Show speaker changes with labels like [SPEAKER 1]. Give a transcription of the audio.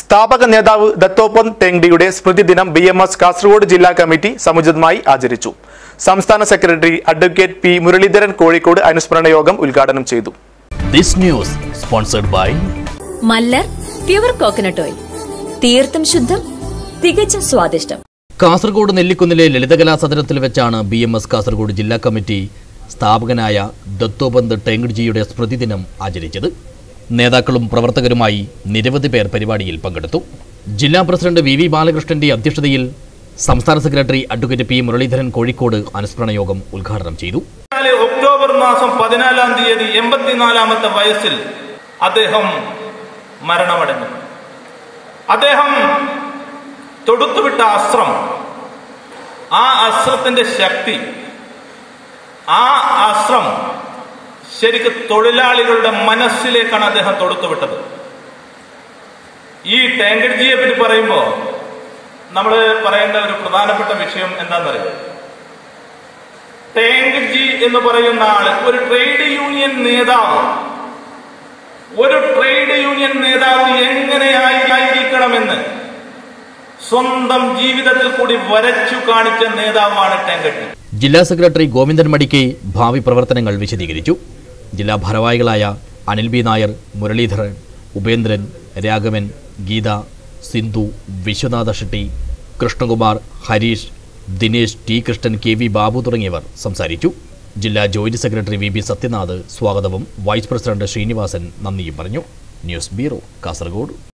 [SPEAKER 1] സ്ഥാപക നേതാവ് ദത്തോപ്പൻ തെങ്ഡിയുടെ സ്മൃതി ദിനം ബി എം എസ് കാസർഗോഡ് ജില്ലാ കമ്മിറ്റി സമുചിതമായി ആചരിച്ചു സംസ്ഥാന secretary advocate P Muraleedharan Kozhikode അനുസ്മരണ യോഗം ഉദ്ഘാടനം ചെയ്തു
[SPEAKER 2] This news sponsored by
[SPEAKER 3] Mallar pure coconut oil തീർത്തും ശുദ്ധം തികച്ചും സ്വാദിഷ്ടം
[SPEAKER 2] കാസർഗോഡ് നെല്ലിക്കുന്നിലെ ലളിതകലാ സദനത്തിൽ വെച്ചാണ് ബി എം എസ് കാസർഗോഡ് ജില്ലാ കമ്മിറ്റി സ്ഥാപകനായ ദത്തോപന്ത് ടെങ്ഡ്ജിയുടെ സ്മൃതി ദിനം ആചരിച്ചത് നേതാക്കളും പ്രവർത്തകരുമായി നിരവധി പേർ പരിപാടിയിൽ പങ്കെടുത്തു ജില്ലാ പ്രസിഡന്റ് വി വി ബാലകൃഷ്ണന്റെ അധ്യക്ഷതയിൽ സംസ്ഥാന secretary advocate P Muraleedharan Kozhikode അനുസ്മരണ യോഗം ഉദ്ഘാടനം ചെയ്തു
[SPEAKER 4] എന്നാൽ ഒക്ടോബർ മാസം പതിനാലാം തീയതി എൺപത്തിനാലാമത്തെ വയസ്സിൽ അദ്ദേഹം മരണമടഞ്ഞു അദ്ദേഹം തൊടുത്തുവിട്ട അസ്ത്രം ആ അസ്ത്രത്തിന്റെ ശക്തി ആ അസ്ത്രം ശരിക്ക് തൊഴിലാളികളുടെ മനസ്സിലേക്കാണ് അദ്ദേഹം തൊടുത്തുവിട്ടത് ഈ ടാങ്കഡ്ജിയെ പറ്റി പറയുമ്പോൾ നമ്മൾ പറയേണ്ട ഒരു പ്രധാനപ്പെട്ട വിഷയം എന്താണെന്നറിയാം ടാങ്കഡ്ജി എന്ന് പറയുന്ന ആള് ഒരു ട്രേഡ് യൂണിയൻ നേതാവ് ഒരു ട്രേഡ് യൂണിയൻ നേതാവ് എങ്ങനെയായിരിക്കണമെന്ന് സ്വന്തം ജീവിതത്തിൽ കൂടി വരച്ചു കാണിച്ച നേതാവാണ് ടാങ്കഡ്ജി
[SPEAKER 2] ജില്ലാ സെക്രട്ടറി ഗോവിന്ദൻ മടിക്കെ ഭാവി പ്രവർത്തനങ്ങൾ വിശദീകരിച്ചു ജില്ലാ ഭാരവാഹികളായ Anil B Nair Muraleedharan Upendran Raghavan Geetha Sindhu Vishwanatha Shetty Krishnakumar Harish Dinesh T Krishnan K V Babu തുടങ്ങിയവർ സംസാരിച്ചു ജില്ലാ joint secretary V B Sathyanath സ്വാഗതവും വൈസ് പ്രസിഡന്റ് ശ്രീനിവാസൻ നന്ദിയും പറഞ്ഞു ന്യൂസ് ബ്യൂറോ കാസർഗോഡ്